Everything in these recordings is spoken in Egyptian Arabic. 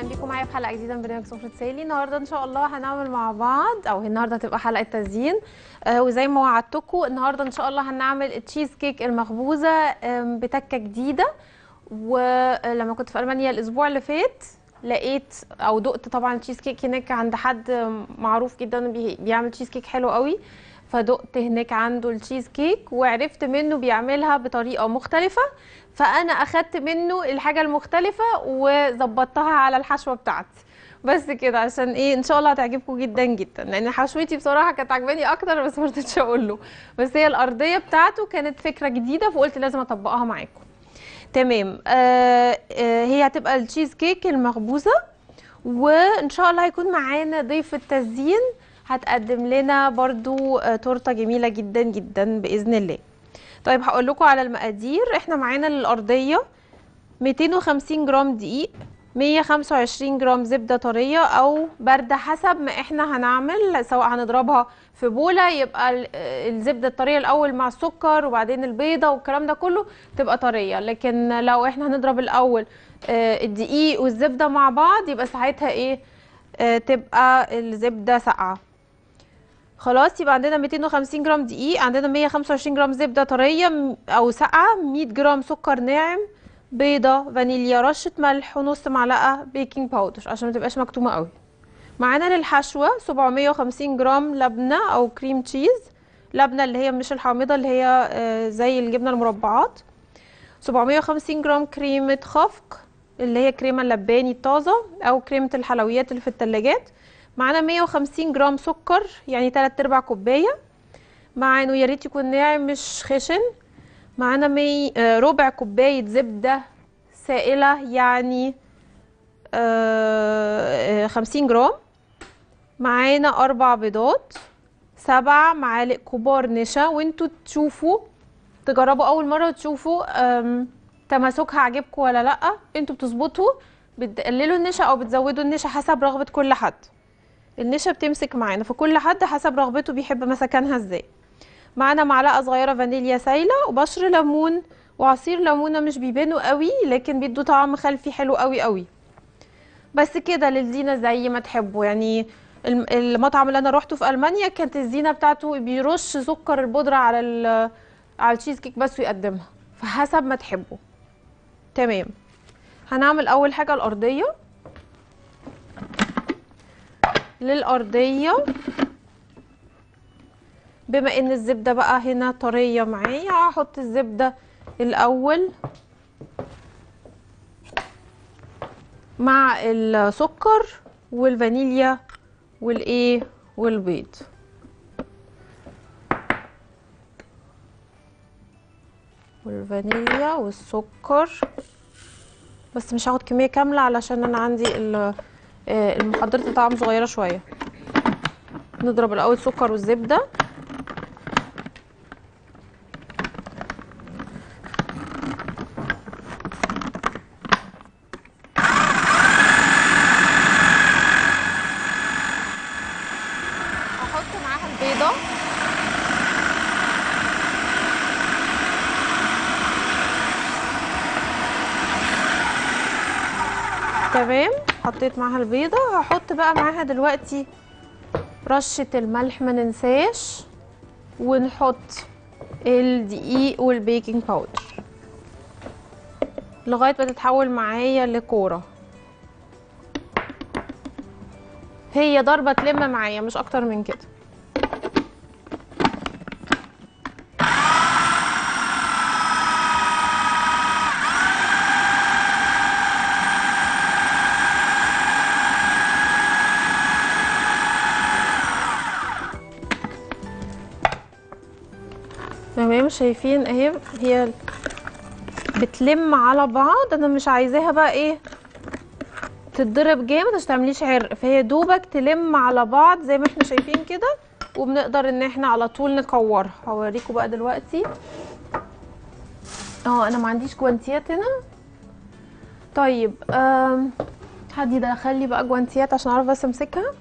بيكم معايا في حلقه جديده من برنامج سفرة سالي النهارده ان شاء الله هنعمل مع بعض او النهارده هتبقى حلقه تزيين آه وزي ما وعدتكم النهارده ان شاء الله هنعمل التشيز كيك المخبوزه آم، بتكه جديده ولما كنت في المانيا الاسبوع اللي فات لقيت او دقت طبعا تشيز كيك هناك عند حد معروف جدا بي- بيعمل تشيز كيك حلو قوي فدقت هناك عنده التشيز كيك وعرفت منه بيعملها بطريقه مختلفه فانا اخدت منه الحاجه المختلفه وظبطتها على الحشوه بتاعتي بس كده عشان ايه ان شاء الله هتعجبكم جدا جدا لان حشوتي بصراحه كانت عجباني اكتر بس ما رضيتش اقول له بس هي الارضيه بتاعته كانت فكره جديده فقلت لازم اطبقها معاكم تمام آه آه هي هتبقى التشيز كيك المخبوزه وان شاء الله هيكون معانا ضيف التزيين هتقدم لنا برضو آه تورته جميله جدا جدا باذن الله طيب هقول لكم على المقادير احنا معانا للارضيه 250 جرام دقيق 125 جرام زبده طريه او بارده حسب ما احنا هنعمل سواء هنضربها في بوله يبقى ال- الزبده الطريه الاول مع السكر وبعدين البيضه والكلام ده كله تبقى طريه لكن لو احنا هنضرب الاول آه، الدقيق والزبده مع بعض يبقى ساعتها ايه آه، تبقى الزبده ساقعه خلاص يبقى عندنا 250 جرام دقيق عندنا 125 جرام زبده طريه م- او ساقعه 100 جرام سكر ناعم بيضه فانيليا رشه ملح ونص معلقه بيكنج باودر عشان ما تبقاش مكتومه قوي معانا للحشوه 750 جرام لبنه او كريم تشيز لبنه اللي هي مش الحامضه اللي هي آه، زي الجبنه المربعات 750 جرام كريمه خفق اللي هي كريمه اللباني الطازه او كريمه الحلويات اللي في الثلاجات معانا 150 جرام سكر يعني 3 ارباع كوبايه معانا ويا ريت يكون ناعم مش خشن معانا مي... آه، ربع كوبايه زبده سائله يعني آه، آه، 50 جرام معانا اربع بيضات سبع معالق كبار نشا وانتوا تشوفوا تجربوا اول مره وتشوفوا آم، تماسكها عجبكم ولا لا انتوا بتظبطوا بتقللوا النشا او بتزودوا النشا حسب رغبه كل حد النشا بتمسك معانا فكل حد حسب رغبته بيحب مسكنها ازاي معانا معلقه صغيره فانيليا سايله وبشر ليمون وعصير ليمونه مش بيبانوا قوي لكن بيدوا طعم خلفي حلو قوي قوي بس كده للزينه زي ما تحبوا يعني الم- المطعم اللي انا روحته في المانيا كانت الزينه بتاعته بيرش سكر البودره على ال- على التشيز كيك بس ويقدمها فحسب ما تحبوا تمام هنعمل اول حاجه الارضيه للارضيه بما ان الزبده بقى هنا طريه معايا هحط الزبده الاول مع السكر والفانيليا والايه والبيض والفانيليا والسكر بس مش هاخد كميه كامله علشان انا عندي ال- آه، المحضرات طعم صغيره شويه نضرب الاول السكر والزبده هحط معاها البيضه تمام حطيت معاها البيضه هحط بقى معاها دلوقتي رشه الملح ما ننساش ونحط الدقيق والبيكنج باودر لغايه ما تتحول معايا لكوره هي ضربه تلم معايا مش اكتر من كده تمام شايفين اهي هي بتلم على بعض انا مش عايزاها بقى ايه تتضرب جامد عشان تعمليش عرق فهي دوبك تلم على بعض زي ما احنا شايفين كده وبنقدر ان احنا على طول نكورها هوريكم بقى دلوقتي اه انا ما عنديش جوانتيات هنا طيب آم، حد يدخل لي بقى جوانتيات عشان اعرف بس امسكها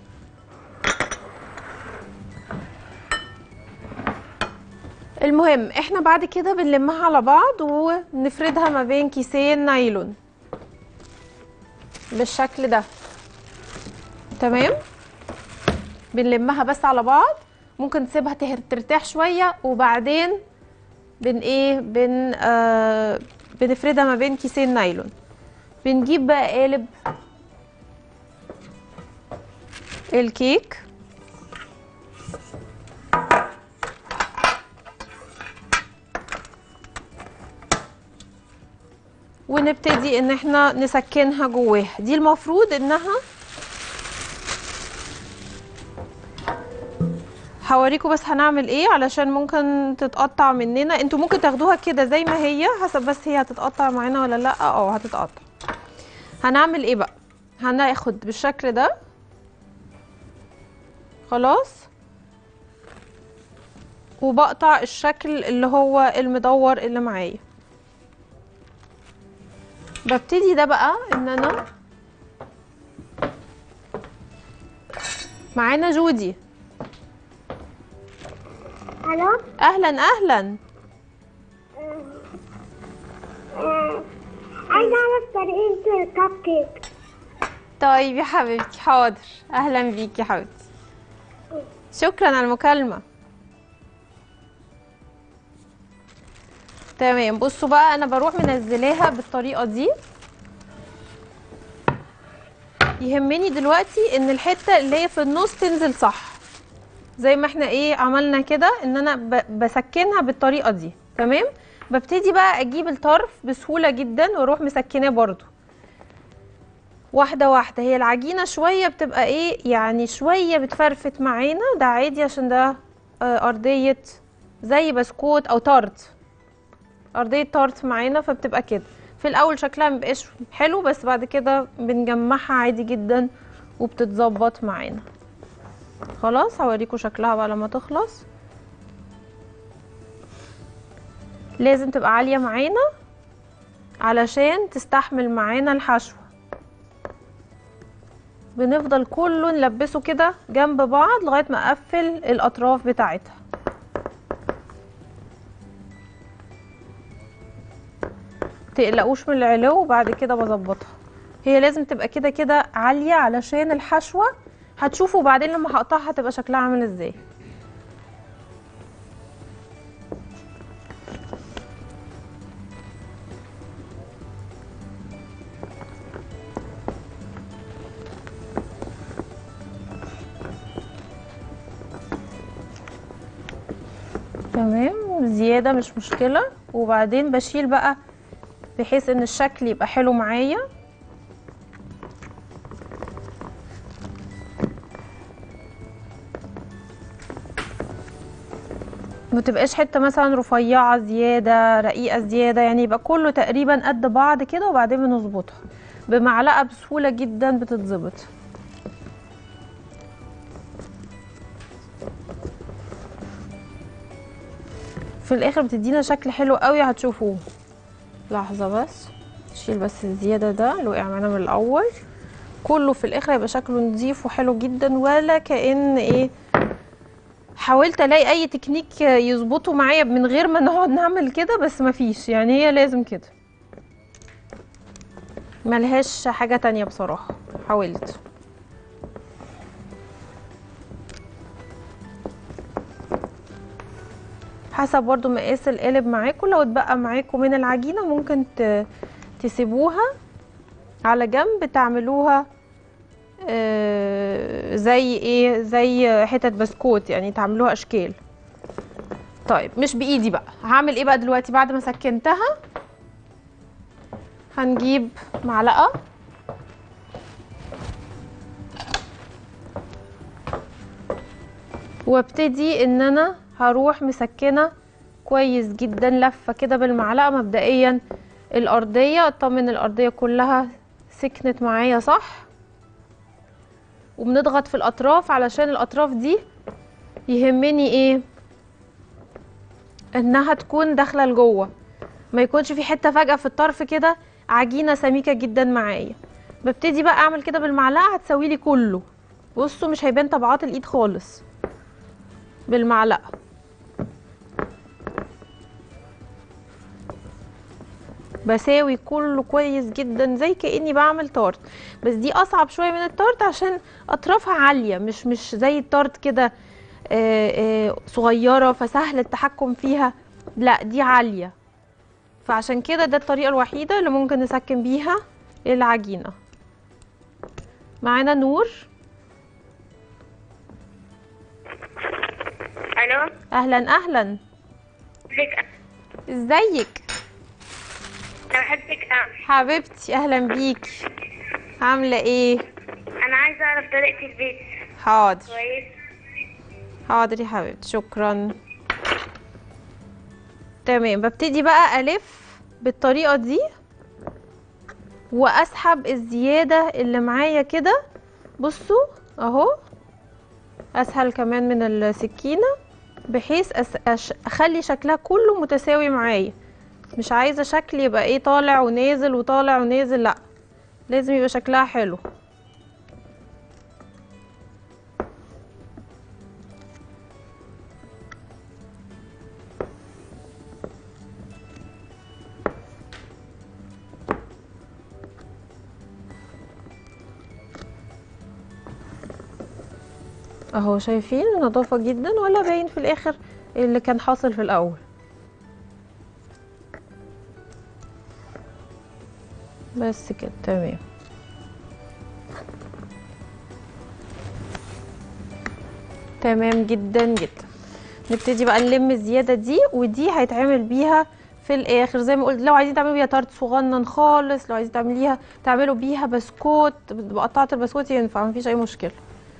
المهم احنا بعد كده بنلمها على بعض ونفردها ما بين كيسين نايلون بالشكل ده تمام بنلمها بس على بعض ممكن تسيبها تهر- ترتاح شويه وبعدين بن ايه بن آه بنفردها ما بين كيسين نايلون بنجيب بقى قالب الكيك ونبتدي ان احنا نسكنها جواها دي المفروض انها هوريكم بس هنعمل ايه علشان ممكن تتقطع مننا انتوا ممكن تاخدوها كده زي ما هي حسب بس هي هتتقطع معانا ولا لا اه هتتقطع هنعمل ايه بقى هناخد بالشكل ده خلاص وبقطع الشكل اللي هو المدور اللي معايا ببتدي ده بقى ان انا معانا جودي الو اهلا اهلا آه، عايزه اعرف طريقه الكب كيك طيب يا حبيبتي حاضر اهلا بيكي يا حبيبتي شكرا على المكالمه تمام بصوا بقى انا بروح منزلاها بالطريقه دي يهمني دلوقتي ان الحته اللي هي في النص تنزل صح زي ما احنا ايه عملنا كده ان انا ب- بسكنها بالطريقه دي تمام ببتدي بقى اجيب الطرف بسهوله جدا واروح مسكناه برضو واحده واحده هي العجينه شويه بتبقى ايه يعني شويه بتفرفت معانا ده عادي عشان ده آه، ارضيه زي بسكوت او تارت ارضيه تارت معانا فبتبقى كده في الاول شكلها مبقاش حلو بس بعد كده بنجمعها عادي جدا وبتتظبط معانا خلاص هوريكم شكلها بقى لما تخلص لازم تبقى عاليه معانا علشان تستحمل معانا الحشو بنفضل كله نلبسه كده جنب بعض لغايه ما اقفل الاطراف بتاعتها تقلقوش من العلو وبعد كده بظبطها هي لازم تبقى كده كده عاليه علشان الحشوه هتشوفوا بعدين لما هقطعها هتبقى شكلها عامل ازاي تمام زيادة مش مشكلة وبعدين بشيل بقى بحيث ان الشكل يبقى حلو معايا متبقاش حتة مثلا رفيعة زيادة رقيقة زيادة يعني يبقى كله تقريبا قد بعض كده وبعدين بنظبطها بمعلقة بسهولة جدا بتتظبط في الاخر بتدينا شكل حلو قوي هتشوفوه لحظة بس نشيل بس الزيادة ده اللي وقع معانا من الاول كله في الاخر هيبقى شكله نظيف وحلو جدا ولا كأن ايه حاولت الاقي اي تكنيك يظبطه معايا من غير ما نقعد نعمل كده بس مفيش يعني هي لازم كده ملهاش حاجة تانية بصراحة حاولت حسب برضو مقاس القالب معاكم لو اتبقى معاكم من العجينة ممكن ت- تسيبوها على جنب تعملوها آه، زي ايه زي حتت بسكوت يعني تعملوها اشكال طيب مش بايدي بقى هعمل ايه بقى دلوقتي بعد ما سكنتها هنجيب معلقه وابتدي ان انا هروح مسكنه كويس جدا لفه كده بالمعلقه مبدئيا الارضيه اطمن الارضيه كلها سكنت معايا صح وبنضغط في الاطراف علشان الاطراف دي يهمني ايه انها تكون داخله لجوه ما يكونش في حته فجاه في الطرف كده عجينه سميكه جدا معايا ببتدي بقى اعمل كده بالمعلقه هتسوي لي كله بصوا مش هيبان طبعات الايد خالص بالمعلقه بساوي كله كويس جدا زي كاني بعمل تارت بس دي اصعب شويه من التارت عشان اطرافها عاليه مش مش زي التارت كده آه، آه، صغيره فسهل التحكم فيها لا دي عاليه فعشان كده ده الطريقه الوحيده اللي ممكن نسكن بيها العجينه معانا نور الو اهلا اهلا ازيك ازيك انا بحبك قوي حبيبتي اهلا بيكي عامله ايه انا عايزه اعرف طريقه البيت حاضر كويس حاضر يا حبيبتي شكرا تمام ببتدي بقى الف بالطريقه دي واسحب الزياده اللي معايا كده بصوا اهو اسهل كمان من السكينه بحيث أس... أش... اخلي شكلها كله متساوي معايا مش عايزه شكل يبقى ايه طالع ونازل وطالع ونازل لا لازم يبقى شكلها حلو اهو شايفين نظافة جدا ولا باين في الاخر اللي كان حاصل في الاول بس كده تمام تمام جدا جدا نبتدي بقى نلم الزيادة دي ودي هيتعمل بيها في الاخر زي ما قلت لو عايزين تعملوا بيها تارت صغنن خالص لو عايزين تعمليها تعملوا بيها بسكوت بقطعة البسكوت ينفع مفيش اي مشكلة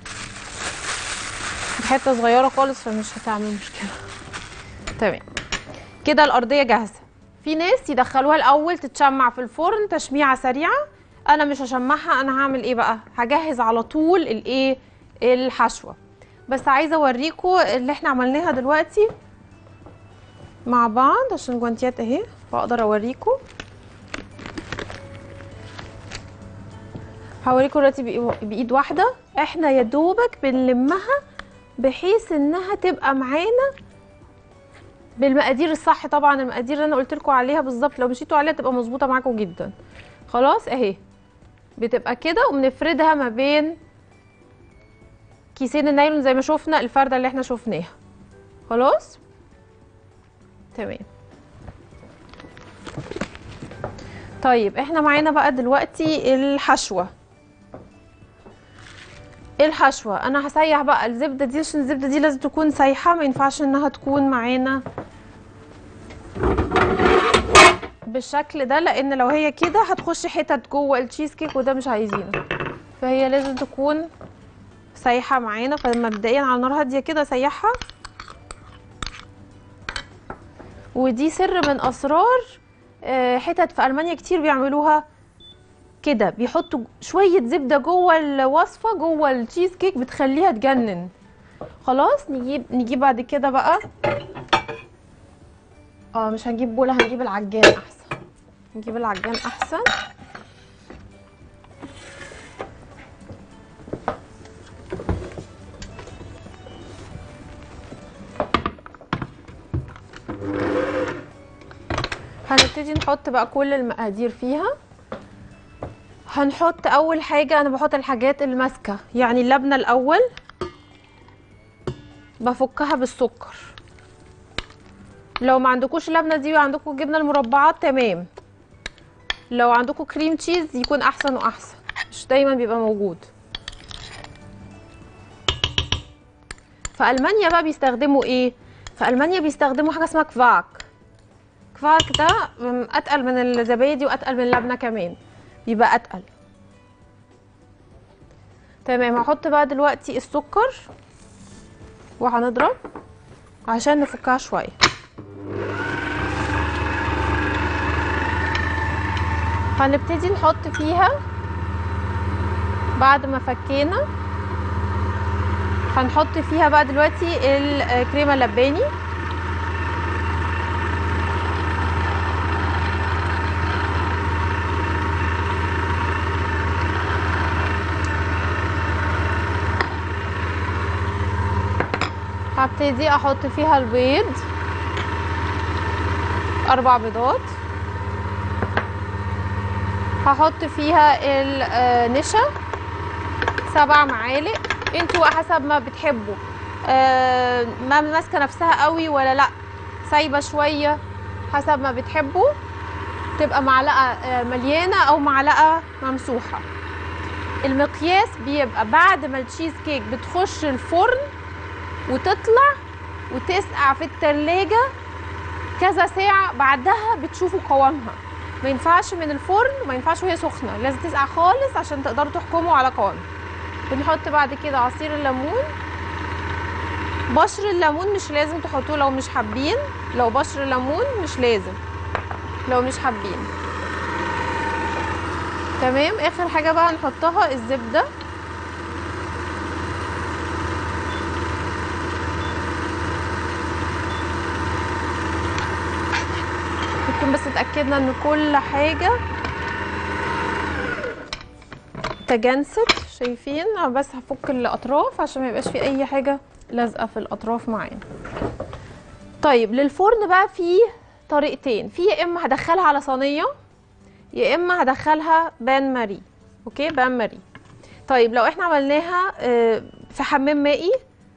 حته صغيره خالص فمش هتعمل مشكله تمام كده الارضيه جاهزه في ناس يدخلوها الاول تتشمع في الفرن تشميعه سريعه انا مش هشمعها انا هعمل ايه بقى هجهز على طول الايه الحشوه بس عايزه اوريكم اللي احنا عملناها دلوقتي مع بعض عشان الجوانتيات اهي فاقدر اوريكم هوريكم دلوقتي بإي- بايد واحده احنا يا دوبك بنلمها بحيث انها تبقى معانا بالمقادير الصح طبعا المقادير اللي انا قلت لكم عليها بالظبط لو مشيتوا عليها تبقى مظبوطه معاكم جدا خلاص اهي بتبقى كده وبنفردها ما بين كيسين النايلون زي ما شفنا الفرده اللي احنا شفناها خلاص تمام طيب احنا معانا بقى دلوقتي الحشوه الحشوه انا هسيح بقى الزبده دي عشان الزبده دي لازم تكون سايحه ما ينفعش انها تكون معانا بالشكل ده لان لو هي كده هتخش حتت جوه التشيز كيك وده مش عايزينه فهي لازم تكون سايحه معانا فمبدئيا على نار هاديه كده سيحها ودي سر من اسرار آه، حتت في المانيا كتير بيعملوها كده بيحطوا شويه زبده جوه الوصفه جوه التشيز كيك بتخليها تجنن خلاص نجيب نجيب بعد كده بقى اه مش هنجيب بوله هنجيب العجان احسن نجيب العجان احسن هنبتدي نحط بقى كل المقادير فيها هنحط اول حاجه انا بحط الحاجات الماسكه يعني اللبنه الاول بفكها بالسكر لو ما عندكوش اللبنه دي وعندكم جبنه المربعات تمام لو عندكم كريم تشيز يكون احسن واحسن مش دايما بيبقى موجود في المانيا بقى بيستخدموا ايه في المانيا بيستخدموا حاجه اسمها كفاك كفاك ده م- اتقل من الزبادي واتقل من اللبنه كمان بيبقى اتقل تمام هحط بقى دلوقتي السكر وهنضرب عشان نفكها شويه هنبتدي نحط فيها بعد ما فكينا هنحط فيها بقى دلوقتي الكريمه اللباني هبتدي احط فيها البيض اربع بيضات هحط فيها النشا سبع معالق انتوا حسب ما بتحبوا آه، ما ماسكه نفسها قوي ولا لا سايبه شويه حسب ما بتحبوا تبقى معلقه آه، مليانه او معلقه ممسوحه المقياس بيبقى بعد ما التشيز كيك بتخش الفرن وتطلع وتسقع في التلاجة كذا ساعة بعدها بتشوفوا قوامها ما ينفعش من الفرن ما ينفعش وهي سخنة لازم تسقع خالص عشان تقدروا تحكموا على قوامها بنحط بعد كده عصير الليمون بشر الليمون مش لازم تحطوه لو مش حابين لو بشر الليمون مش لازم لو مش حابين تمام اخر حاجه بقى هنحطها الزبده نكون بس اتاكدنا ان كل حاجه تجانست شايفين أنا بس هفك الاطراف عشان ما يبقاش في اي حاجه لازقه في الاطراف معانا طيب للفرن بقى في طريقتين في يا اما هدخلها على صينيه يا اما هدخلها بان ماري اوكي بان ماري طيب لو احنا عملناها آه، في حمام مائي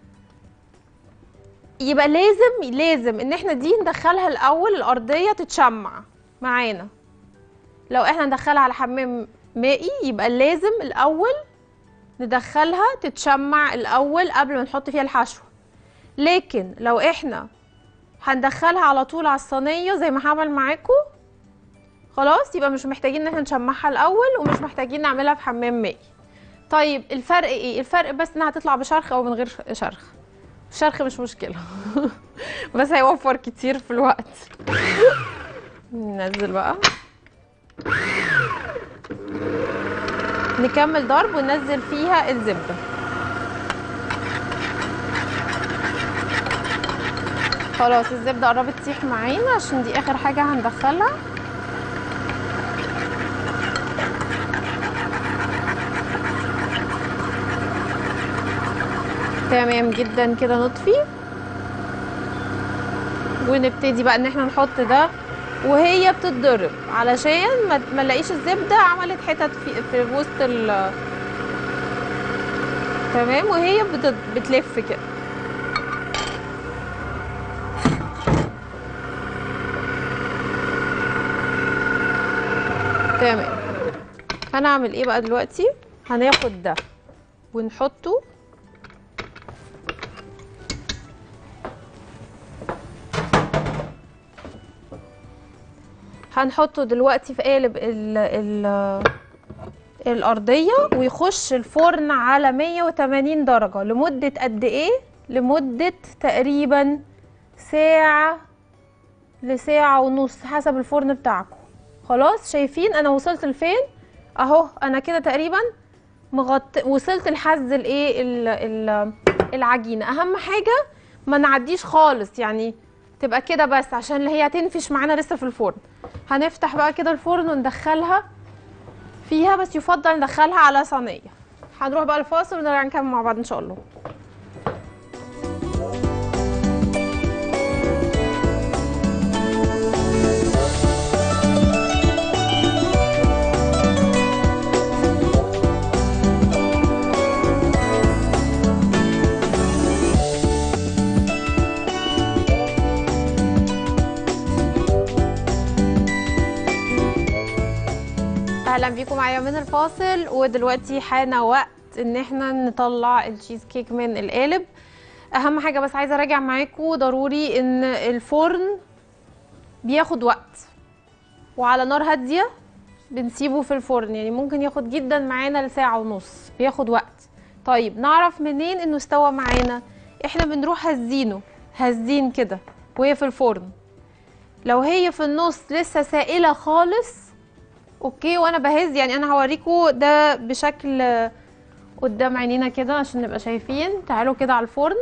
يبقى لازم لازم ان احنا دي ندخلها الاول الارضيه تتشمع معانا لو احنا ندخلها على حمام مائي يبقى لازم الاول ندخلها تتشمع الاول قبل ما نحط فيها الحشو لكن لو احنا هندخلها على طول على الصينيه زي ما هعمل معاكم خلاص يبقى مش محتاجين ان احنا نشمعها الاول ومش محتاجين نعملها في حمام مائي طيب الفرق ايه الفرق بس انها هتطلع بشرخ او من غير شرخ الشرخ مش مشكله بس هيوفر كتير في الوقت ننزل بقى نكمل ضرب وننزل فيها الزبده خلاص الزبده قربت تسيح معانا عشان دي اخر حاجه هندخلها تمام جدا كده نطفي ونبتدي بقى ان احنا نحط ده وهي بتتضرب علشان ما ما نلاقيش الزبده عملت حتت في, في وسط ال تمام وهي بتت... بتلف كده تمام هنعمل ايه بقى دلوقتي هناخد ده ونحطه هنحطه دلوقتي في قالب ال ال الأرضية ويخش الفرن على 180 درجة لمدة قد إيه؟ لمدة تقريبا ساعة لساعة ونص حسب الفرن بتاعكم خلاص شايفين أنا وصلت لفين؟ أهو أنا كده تقريبا مغط... وصلت لحز الإيه ال... ال... العجينة أهم حاجة ما نعديش خالص يعني تبقى كده بس عشان هي هتنفش معانا لسه في الفرن هنفتح بقى كده الفرن وندخلها فيها بس يفضل ندخلها على صينيه هنروح بقى الفاصل ونرجع نكمل مع بعض ان شاء الله اهلا بيكم معايا من الفاصل ودلوقتي حان وقت ان احنا نطلع التشيز كيك من القالب اهم حاجه بس عايزه اراجع معاكم ضروري ان الفرن بياخد وقت وعلى نار هاديه بنسيبه في الفرن يعني ممكن ياخد جدا معانا لساعه ونص بياخد وقت طيب نعرف منين انه استوى معانا احنا بنروح هزينه هزين كده وهي في الفرن لو هي في النص لسه سائله خالص اوكي وانا بهز يعني انا هوريكم ده بشكل قدام عينينا كده عشان نبقى شايفين تعالوا كده على الفرن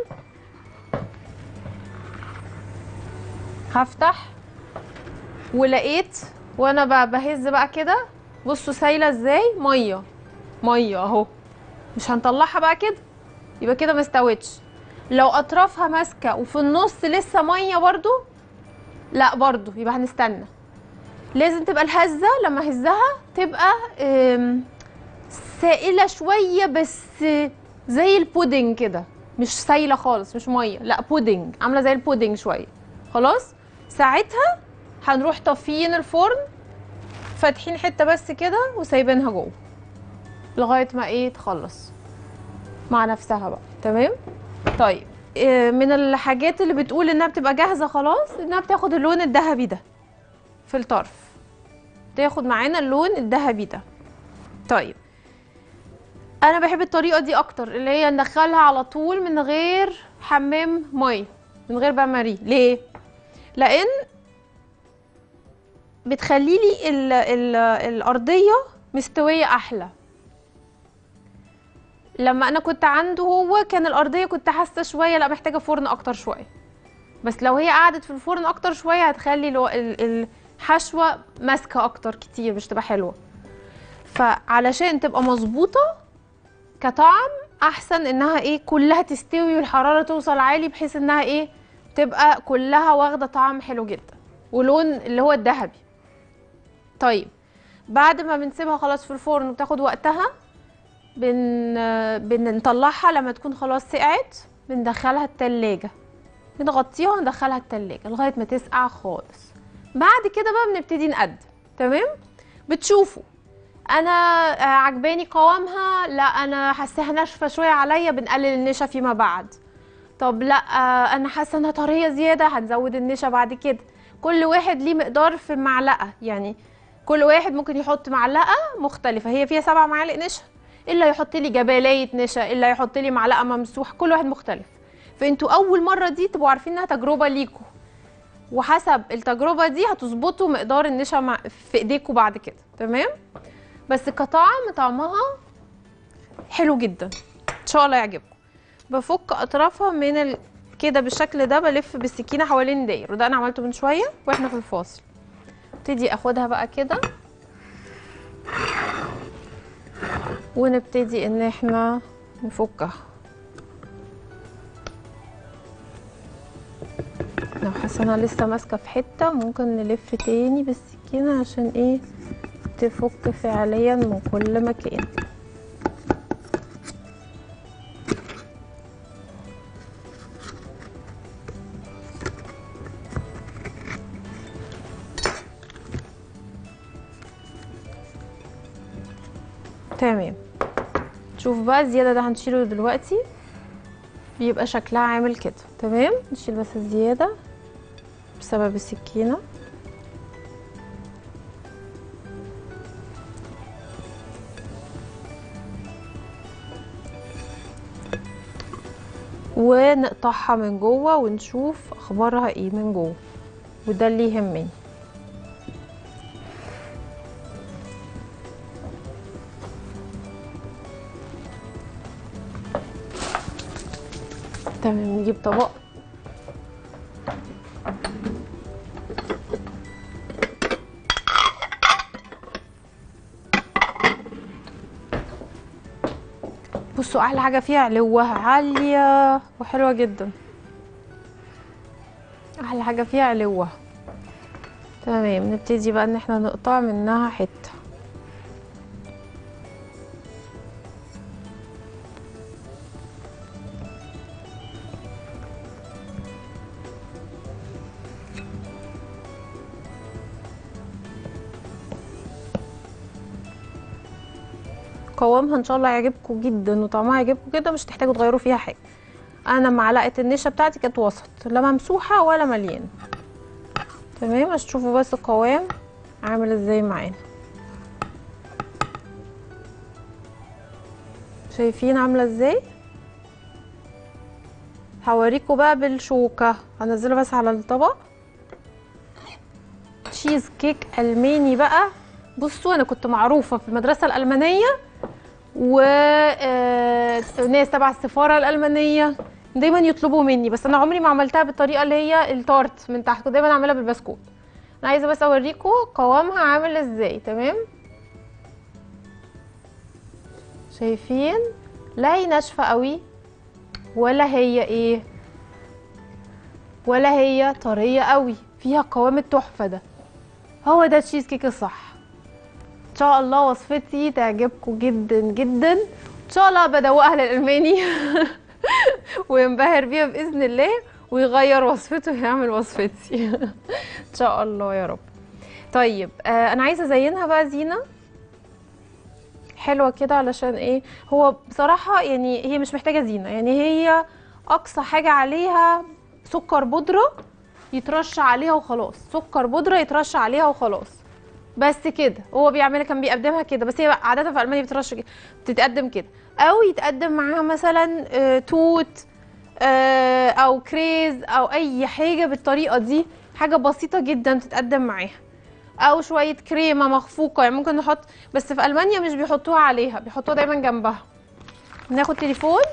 هفتح ولقيت وانا ب- بهز بقى كده بصوا سايله ازاي ميه ميه اهو مش هنطلعها بقى كده يبقى كده ما استوتش لو اطرافها ماسكه وفي النص لسه ميه برضو لا برضو يبقى هنستنى لازم تبقى الهزه لما اهزها تبقى آم، سائله شويه بس زي البودنج كده مش سايله خالص مش ميه لا بودنج عامله زي البودنج شويه خلاص ساعتها هنروح طافيين الفرن فاتحين حته بس كده وسايبينها جوه لغايه ما ايه تخلص مع نفسها بقى تمام طيب آه، من الحاجات اللي بتقول انها بتبقى جاهزه خلاص انها بتاخد اللون الذهبي ده في الطرف تاخد معانا اللون الذهبي ده طيب انا بحب الطريقه دي اكتر اللي هي ندخلها على طول من غير حمام ميه من غير بقى ماريه ليه لان بتخلي لي ال ال الارضيه مستويه احلى لما انا كنت عنده هو كان الارضيه كنت حاسه شويه لا محتاجه فرن اكتر شويه بس لو هي قعدت في الفرن اكتر شويه هتخلي الو- ال- الحشوه ماسكه اكتر كتير مش تبقى حلوه فعلشان تبقى مظبوطه كطعم احسن انها ايه كلها تستوي والحراره توصل عالي بحيث انها ايه تبقى كلها واخده طعم حلو جدا ولون اللي هو الذهبي طيب بعد ما بنسيبها خلاص في الفرن وبتاخد وقتها بن بنطلعها لما تكون خلاص سقعت بندخلها التلاجة بنغطيها وندخلها التلاجة لغاية ما تسقع خالص بعد كده بقى بنبتدي نقدم تمام بتشوفوا انا آه، عجباني قوامها لا انا حاساها ناشفه شويه عليا بنقلل النشا فيما بعد طب لا آه، انا حاسه انها طريه زياده هنزود النشا بعد كده كل واحد ليه مقدار في المعلقه يعني كل واحد ممكن يحط معلقه مختلفه هي فيها سبع معالق نشا الا يحط لي جبلايه نشا الا يحط لي معلقه ممسوحه كل واحد مختلف فانتوا اول مره دي تبقوا عارفين انها تجربه ليكوا وحسب التجربه دي هتظبطوا مقدار النشا مع في ايديكوا بعد كده تمام بس كطعم طعمها حلو جدا ان شاء الله يعجبكم بفك اطرافها من ال... كده بالشكل ده بلف بالسكينه حوالين داير وده انا عملته من شويه واحنا في الفاصل ابتدي اخدها بقى كده ونبتدي ان احنا نفكها لو حاسه انها لسه ماسكه في حته ممكن نلف تاني بالسكينه عشان ايه تفك فعليا من كل مكان تمام شوف بقى الزيادة ده هنشيله دلوقتي بيبقى شكلها عامل كده تمام نشيل بس الزيادة بسبب السكينة ونقطعها من جوه ونشوف اخبارها ايه من جوه وده اللي يهمني تمام نجيب طبق بصوا احلى حاجه فيها علوها عاليه وحلوه جدا احلى حاجه فيها علوها تمام نبتدي بقى ان احنا نقطع منها حته قوامها ان شاء الله يعجبكم جدا وطعمها يعجبكم جدا مش هتحتاجوا تغيروا فيها حاجه انا معلقه النشا بتاعتي كانت وسط لا ممسوحه ولا مليانه تمام عشان تشوفوا بس القوام عامل ازاي معانا شايفين عامله ازاي هوريكم بقى بالشوكه هنزله بس على الطبق تشيز كيك الماني بقى بصوا انا كنت معروفه في المدرسه الالمانيه وناس تبع السفاره الالمانيه دايما يطلبوا مني بس انا عمري ما عملتها بالطريقه اللي هي التارت من تحت كنت دايما اعملها بالبسكوت انا عايزه بس اوريكم قوامها عامل ازاي تمام شايفين لا هي ناشفه قوي ولا هي ايه ولا هي طريه قوي فيها قوام التحفه ده هو ده التشيز كيك الصح ان شاء الله وصفتي تعجبكم جدا جدا ان شاء الله بدوقها للالماني وينبهر بيها باذن الله ويغير وصفته ويعمل وصفتي ان شاء الله يا رب طيب آه انا عايزه ازينها بقى زينه حلوه كده علشان ايه هو بصراحه يعني هي مش محتاجه زينه يعني هي اقصى حاجه عليها سكر بودره يترش عليها وخلاص سكر بودره يترش عليها وخلاص بس كده هو بيعملها كان بيقدمها كده بس هي عاده في المانيا بترش كده بتتقدم كده او يتقدم معاها مثلا آه، توت آه، او كريز او اي حاجه بالطريقه دي حاجه بسيطه جدا تتقدم معاها او شويه كريمه مخفوقه يعني ممكن نحط بس في المانيا مش بيحطوها عليها بيحطوها دايما جنبها ناخد تليفون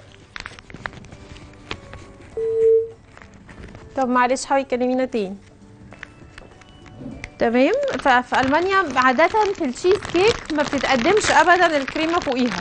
طب معلش حاولي كلمينا تاني تمام ففي المانيا عاده في التشيز كيك ما بتتقدمش ابدا الكريمه فوقيها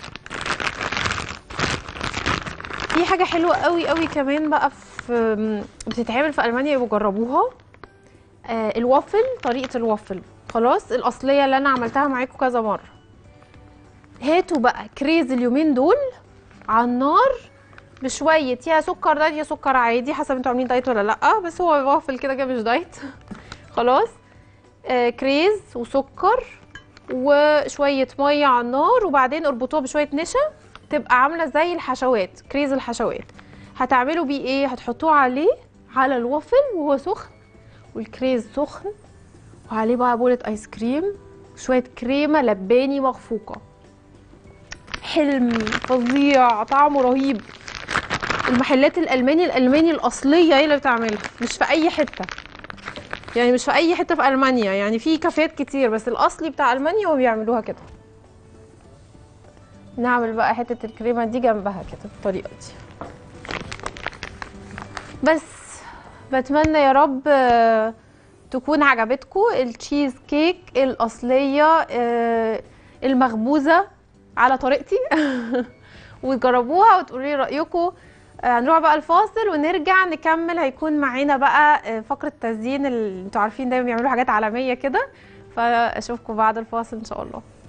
في حاجه حلوه قوي قوي كمان بقى في بتتعمل في المانيا يبقوا جربوها آه الوافل طريقه الوافل خلاص الاصليه اللي انا عملتها معاكم كذا مره هاتوا بقى كريز اليومين دول على النار بشويه يا سكر دايت يا سكر عادي حسب انتوا عاملين دايت ولا لا بس هو وافل كده كده مش دايت خلاص آه كريز وسكر وشويه ميه على النار وبعدين اربطوها بشويه نشا تبقى عامله زي الحشوات كريز الحشوات هتعملوا بيه ايه هتحطوه عليه على الوافل وهو سخن والكريز سخن وعليه بقى بولة ايس كريم شويه كريمه لباني مخفوقه حلم فظيع طعمه رهيب المحلات الالماني الالماني الاصليه هي اللي بتعملها مش في اي حته يعني مش في اي حته في المانيا يعني في كافيهات كتير بس الاصلي بتاع المانيا هو بيعملوها كده نعمل بقى حته الكريمه دي جنبها كده بالطريقه دي بس بتمنى يا رب آه، تكون عجبتكم التشيز كيك الاصليه آه، المخبوزه على طريقتي وتجربوها وتقولوا لي رايكم آه، هنروح بقى الفاصل ونرجع نكمل هيكون معانا بقى آه، فقره تزيين اللي انتوا عارفين دايما بيعملوا حاجات عالميه كده فاشوفكم بعد الفاصل ان شاء الله